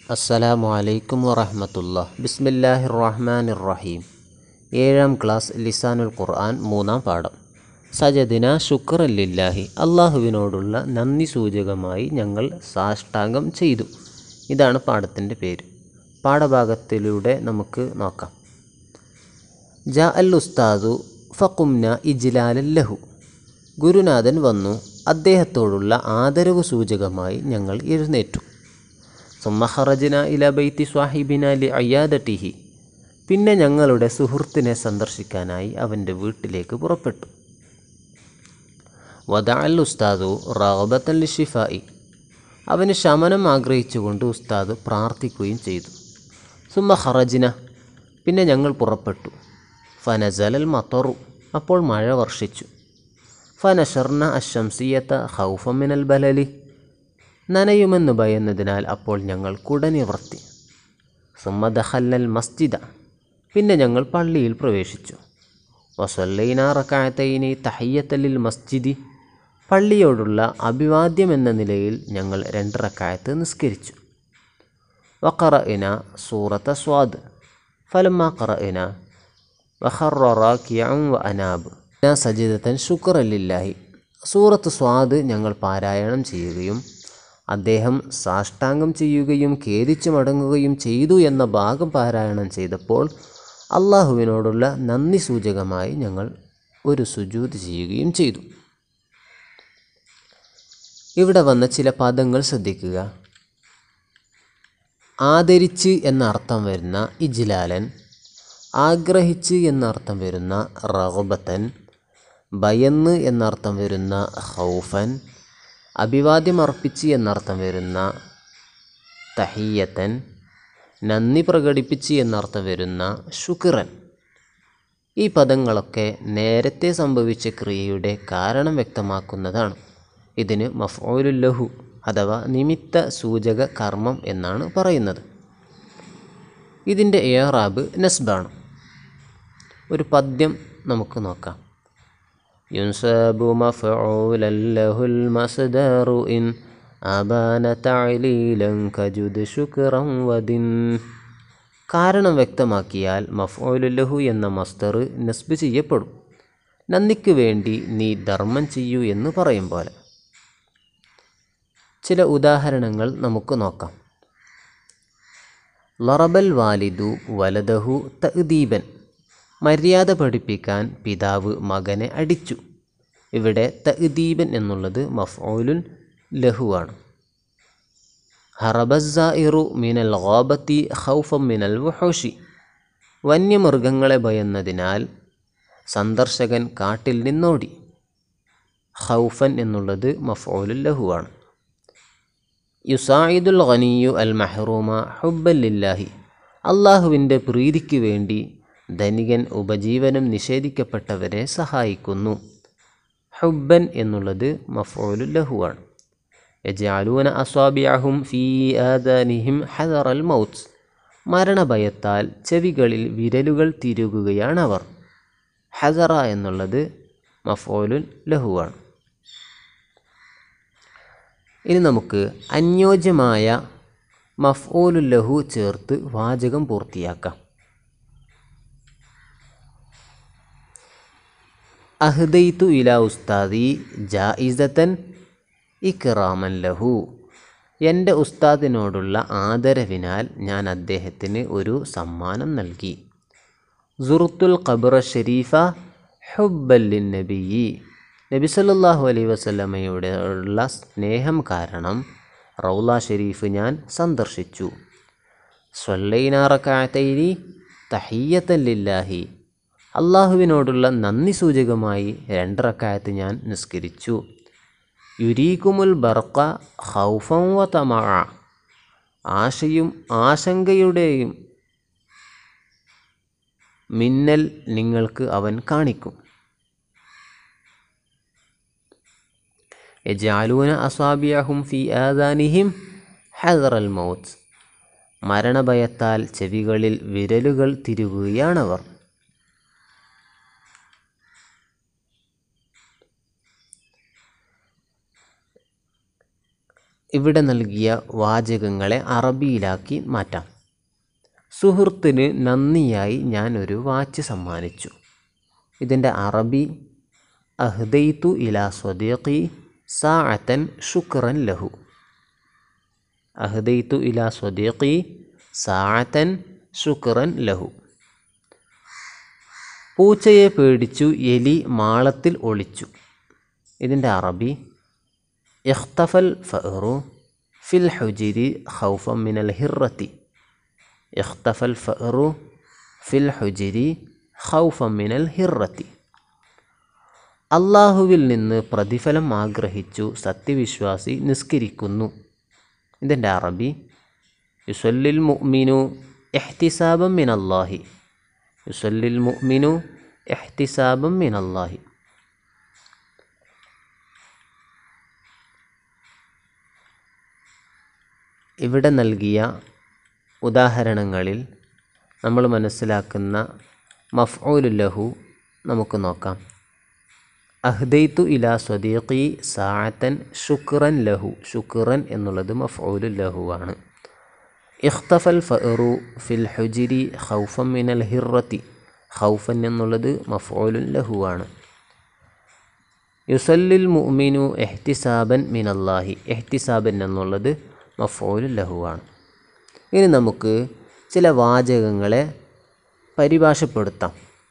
അസ്സലാമു അലൈക്കും വറഹമത്തുള്ള ബിസ്മില്ലാഹിർ റഹ്മാനിർ റഹീം ഏഴാം ക്ലാസ് ലിസാനുൽ ഖുർആൻ മൂന്നാം പാഠം സജദിന ശുക്രല്ലില്ലാഹി അള്ളാഹുവിനോടുള്ള നന്ദി സൂചകമായി ഞങ്ങൾ സാഷ്ടാംഗം ചെയ്തു ഇതാണ് പാഠത്തിൻ്റെ പേര് പാഠഭാഗത്തിലൂടെ നമുക്ക് നോക്കാം ജാ അൽ ഉസ്താദു ഫക്കുംന ഇജ്ലാലൻ ലഹു ഗുരുനാഥൻ വന്നു അദ്ദേഹത്തോടുള്ള ആദരവ് സൂചകമായി ഞങ്ങൾ എഴുന്നേറ്റു സുമ്മ ഖറജ്ന ഇല ബൈത്തി സ്വാഹിബിന ലി അയ്യാദട്ടിഹി പിന്നെ ഞങ്ങളുടെ സുഹൃത്തിനെ സന്ദർശിക്കാനായി അവൻ്റെ വീട്ടിലേക്ക് പുറപ്പെട്ടു വദ അൽ ഉസ്താദു റഹബത്തൻ ലി ഷിഫായി അവന് ശമനം ആഗ്രഹിച്ചുകൊണ്ട് ഉസ്താദ് പ്രാർത്ഥിക്കുകയും ചെയ്തു സുമ്മ ഖറജ്ന പിന്നെ ഞങ്ങൾ പുറപ്പെട്ടു ഫനസലൽ മത്തറു അപ്പോൾ മഴ വർഷിച്ചു ഫനഷർന അശംസിയത്ത ഹൗഫമിനൽ ബലലി നനയുമെന്ന് ഭയന്നതിനാൽ അപ്പോൾ ഞങ്ങൾ കുടനിവർത്തി സുമ്മദഹല്ലൽ മസ്ജിദ പിന്നെ ഞങ്ങൾ പള്ളിയിൽ പ്രവേശിച്ചു വസല്ലൈന റക്കായത്തൈനി തഹയ്യത്തലിൽ മസ്ജിദി പള്ളിയോടുള്ള അഭിവാദ്യം എന്ന നിലയിൽ ഞങ്ങൾ രണ്ട് റക്കായത്ത് നിസ്കരിച്ചു വഖറ ഇന സൂറത്ത സ്വാദ് ഫലമ്മ ഖറ ഇന വഖററാക്കിയം വ അനാബ് സജിദത്തൻ ശുക്രലില്ലാഹി സൂറത്ത് സ്വാദ് ഞങ്ങൾ പാരായണം ചെയ്യുകയും അദ്ദേഹം സാഷ്ടാംഗം ചെയ്യുകയും ഖേദിച്ചു മടങ്ങുകയും ചെയ്തു എന്ന ഭാഗം പാരായണം ചെയ്തപ്പോൾ അള്ളാഹുവിനോടുള്ള നന്ദി സൂചകമായി ഞങ്ങൾ ഒരു സുജൂത് ചെയ്യുകയും ചെയ്തു ഇവിടെ വന്ന ചില പദങ്ങൾ ശ്രദ്ധിക്കുക ആദരിച്ച് എന്ന അർത്ഥം വരുന്ന ഇജ്ലാലൻ ആഗ്രഹിച്ച് എന്നർത്ഥം വരുന്ന റഹബത്തൻ ഭയന്ന് എന്നർത്ഥം വരുന്ന ഹൗഫൻ അഭിവാദ്യം അർപ്പിച്ച് എന്നർത്ഥം വരുന്ന തഹിയത്തൻ നന്ദി പ്രകടിപ്പിച്ച് എന്നർത്ഥം വരുന്ന ശുക്രൻ ഈ പദങ്ങളൊക്കെ നേരത്തെ സംഭവിച്ച ക്രിയയുടെ കാരണം വ്യക്തമാക്കുന്നതാണ് ഇതിന് മഫ്ഊലുല്ലഹു അഥവാ നിമിത്ത സൂചക കർമ്മം എന്നാണ് പറയുന്നത് ഇതിൻ്റെ ഏറാബ് നസ്ബാണ് ഒരു പദ്യം നമുക്ക് നോക്കാം ينسب مفعولا له المصدر إن أبان تعليلا كجد شكرا ودن കാരണം വ്യക്തമാക്കിയാൽ മഫ്ഓലുല്ലഹു എന്ന മസ്തർ നസ്ബ് ചെയ്യപ്പെടും നന്ദിക്ക് വേണ്ടി നീ ധർമ്മം ചെയ്യൂ എന്ന് പറയും പോലെ ചില ഉദാഹരണങ്ങൾ നമുക്ക് നോക്കാം ലറബൽ വാലിദു വലദഹു തഅദീബൻ മര്യാദ പഠിപ്പിക്കാൻ പിതാവ് മകനെ അടിച്ചു ഇവിടെ തഅദീബൻ എന്നുള്ളത് മഫ്ഊലുൻ ലഹുവാണ് ഹറബസായിറു മിനൽ ഗോബത്തി ഖൗഫം മിനൽ വുഹോഷി വന്യമൃഗങ്ങളെ ഭയന്നതിനാൽ സന്ദർശകൻ കാട്ടിൽ നിന്നോടി ഖൗഫൻ എന്നുള്ളത് മഫ്ഊലുൽ ലഹുവാണ് യുസായിദുൽ ഖനിയു അൽ മഹ്റൂമ ഹുബ്ബല്ലില്ലാഹി അള്ളാഹുവിൻ്റെ പ്രീതിക്ക് വേണ്ടി ധനികൻ ഉപജീവനം നിഷേധിക്കപ്പെട്ടവരെ സഹായിക്കുന്നു ഹുബ്ബൻ എന്നുള്ളത് മഫ്ഊലുൽ ലഹുവാണ് യജാലൂന അസ്വാബിയാഹും ഫീ ആദാനിഹിം ഹദറൽ മൗത്ത് മരണഭയത്താൽ ചെവികളിൽ വിരലുകൾ തിരുകുകയാണവർ ഹസറ എന്നുള്ളത് മഫ്ഊലുൽ ലഹുവാണ് ഇനി നമുക്ക് അന്യോജ്യമായ മഫ്ഊലുൽ ലഹു ചേർത്ത് വാചകം പൂർത്തിയാക്കാം അഹ്ദൈത്തു ഇല ഉസ്താദി ജായിസത്തൻ ഇക്റാമൻ ലഹു എൻ്റെ ഉസ്താദിനോടുള്ള ആദരവിനാൽ ഞാൻ അദ്ദേഹത്തിന് ഒരു സമ്മാനം നൽകി സുറുത്തുൽ ഖബറ ഷരീഫ ഹുബ്ബല്ലിൻ നബിയി നബി സല്ലല്ലാഹു അലൈഹി വസല്ലമയുടെ ഉള്ള സ്നേഹം കാരണം റൗല ഷരീഫ് ഞാൻ സന്ദർശിച്ചു സ്വല്ലൈനാറക്കാത്തൈനി തഹിയ്യത്തൻ ലില്ലാഹി അള്ളാഹുവിനോടുള്ള നന്ദി സൂചകമായി രണ്ടറക്കായത്ത് ഞാൻ നിസ്കരിച്ചു യുരീക്കുമുൽ ബർക്ക ഹൗഫം വ തമ ആശയും ആശങ്കയുടെയും മിന്നൽ നിങ്ങൾക്ക് അവൻ കാണിക്കും യജാലൂന അസാബിയഹും ഫി ആദാനിഹിം ഹദറൽ മൗത്ത് മരണഭയത്താൽ ചെവികളിൽ വിരലുകൾ തിരുകുകയാണവർ ഇവിടെ നൽകിയ വാചകങ്ങളെ അറബിയിലാക്കി മാറ്റാം സുഹൃത്തിന് നന്ദിയായി ഞാൻ ഒരു വാച്ച് സമ്മാനിച്ചു ഇതിൻ്റെ അറബി അഹ്ദൈത്തു ഇലാ സ്വദീഖി സാഅത്തൻ ശുക്രൻ ലഹു അഹ്ദൈത്തു ഇലാ സ്വദീഖി സാഅത്തൻ ശുക്രൻ ലഹു പൂച്ചയെ പേടിച്ചു എലി മാളത്തിൽ ഒളിച്ചു ഇതിൻ്റെ അറബി ഇഖ്തഫൽ ഫഅറു ഫിൽ ഹുജിരി ഖൗഫം മിനൽ ഹിറത്തി ഇഖ്തഫൽ ഫഅറു ഫിൽ ഹുജിരി ഖൗഫം മിനൽ ഹിറത്തി അള്ളാഹുവിൽ നിന്ന് പ്രതിഫലം ആഗ്രഹിച്ചു സത്യവിശ്വാസി നിസ്കരിക്കുന്നു ഇതിൻ്റെ അറബി യുസല്ലിൽ മുഅ്മിനു എഹ്തിസാബം മിനല്ലാഹി യുസല്ലിൽ മുഅ്മിനു എഹ്തിസാബം മിനല്ലാഹി ഇവിടെ നൽകിയ ഉദാഹരണങ്ങളിൽ നമ്മൾ മനസ്സിലാക്കുന്ന മഫ്ഊലു ലഹു നമുക്ക് നോക്കാം അഹ്ദൈത്തു ഇലാ സ്വദീഖി സാഅത്തൻ ശുക്രൻ ലഹു ശുക്രൻ എന്നുള്ളത് മഫ്ഊലു ലഹുവാണ് ഇഖ്തഫൽ ഫഅറു ഫിൽ ഹുജിരി ഖൗഫം മിനൽ ഹിറത്തി ഖൗഫൻ എന്നുള്ളത് മഫ്ഊലുൻ ലഹുവാണ് യുസല്ലിൽ മുഅ്മിനു എഹ്തിസാബൻ മിനല്ലാഹി എഹ്തിസാബൻ എന്നുള്ളത് മഫ്ഊലു ലഹുവാണ് ഇനി നമുക്ക് ചില വാചകങ്ങളെ പരിഭാഷപ്പെടുത്താം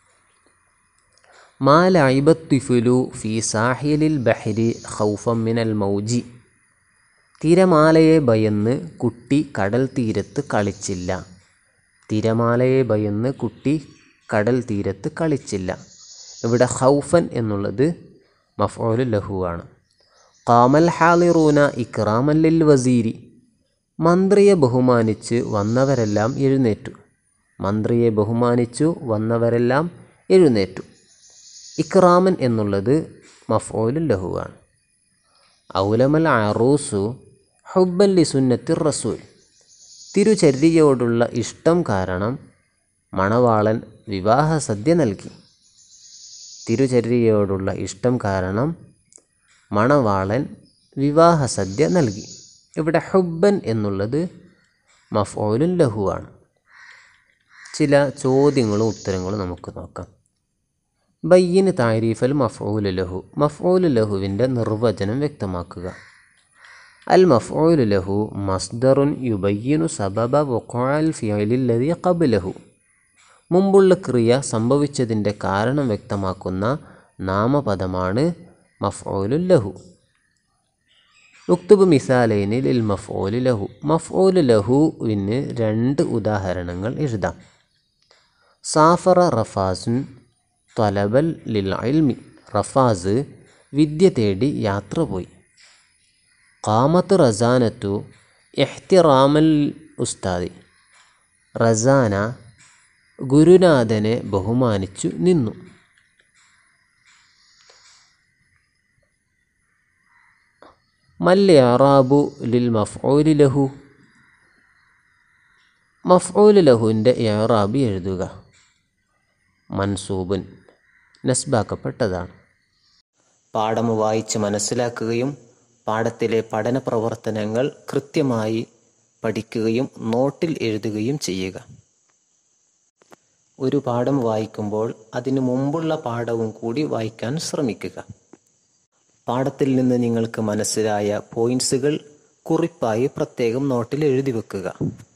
മാലൈബത്തിഫുലു ഫി സാഹിലിൽ ബഹരി ഖൗഫം മിനൽ മൗജി തിരമാലയെ ഭയന്ന് കുട്ടി കടൽ തീരത്ത് കളിച്ചില്ല തിരമാലയെ ഭയന്ന് കുട്ടി കടൽ തീരത്ത് കളിച്ചില്ല ഇവിടെ ഖൗഫൻ എന്നുള്ളത് മഫ്ഊലു ലഹുവാണ് കാമൽ ഹാലിറൂന ഇക്രാമൻ ലിൽ വസീരി മന്ത്രിയെ ബഹുമാനിച്ച് വന്നവരെല്ലാം എഴുന്നേറ്റു മന്ത്രിയെ ബഹുമാനിച്ചു വന്നവരെല്ലാം എഴുന്നേറ്റു ഇക്രാമൻ എന്നുള്ളത് മഫ്ഊലു ലഹുവാണ് ഔലമൽ അറൂസു ഹുബ്ബൻ ലി സുന്നത്തി റസൂൽ തിരുചര്യയോടുള്ള ഇഷ്ടം കാരണം മണവാളൻ വിവാഹ സദ്യ നൽകി തിരുചര്യയോടുള്ള ഇഷ്ടം കാരണം മണവാളൻ വിവാഹ സദ്യ നൽകി ഇവിടെ ഹുബ്ബൻ എന്നുള്ളത് മഫ്ഊലുൻ ലഹുവാണ് ചില ചോദ്യങ്ങളും ഉത്തരങ്ങളും നമുക്ക് നോക്കാം ബയ്യന് താരീഫൽ മഫ്ഊലു ലഹു മഫ്ഊലു ലഹുവിൻ്റെ നിർവചനം വ്യക്തമാക്കുക അൽ മഫ്ഊലു ലഹു മസ്ദറുൻ യുബയ്യനു സബബ വഖഅൽ ഫിഅലില്ലദി ഖബ്ലഹു മുമ്പുള്ള ക്രിയ സംഭവിച്ചതിൻ്റെ കാരണം വ്യക്തമാക്കുന്ന നാമപദമാണ് മഫ്ഊലു ലഹു ഉക്തുബ് മിസാലൈനി ലിൽ മഫ്ഊലു ലഹു മഫ്ഊലു ലഹുവിന് രണ്ട് ഉദാഹരണങ്ങൾ എഴുതാം സാഫറ റഫാസുൻ ത്വലബൽ ലിൽ ഇൽമി റഫാസ് വിദ്യ തേടി യാത്ര പോയി കാമത്ത് റസാനത്തു എഹ്തിറാമൽ ഉസ്താദി റസാന ഗുരുനാഥനെ ബഹുമാനിച്ചു നിന്നു മൽ യറാബു ലിൽ മഫ്ഊലി ലഹു മഫ്ഊലു ലഹുവിൻ്റെ യറാബ് എഴുതുക മൻസൂബുൻ നസ്ബാക്കപ്പെട്ടതാണ് പാഠം വായിച്ച് മനസ്സിലാക്കുകയും പാഠത്തിലെ പഠന പ്രവർത്തനങ്ങൾ കൃത്യമായി പഠിക്കുകയും നോട്ടിൽ എഴുതുകയും ചെയ്യുക ഒരു പാഠം വായിക്കുമ്പോൾ അതിനു മുമ്പുള്ള പാഠവും കൂടി വായിക്കാൻ ശ്രമിക്കുക പാഠത്തിൽ നിന്ന് നിങ്ങൾക്ക് മനസ്സിലായ പോയിന്റ്സുകൾ കുറിപ്പായി പ്രത്യേകം നോട്ടിൽ എഴുതി വെക്കുക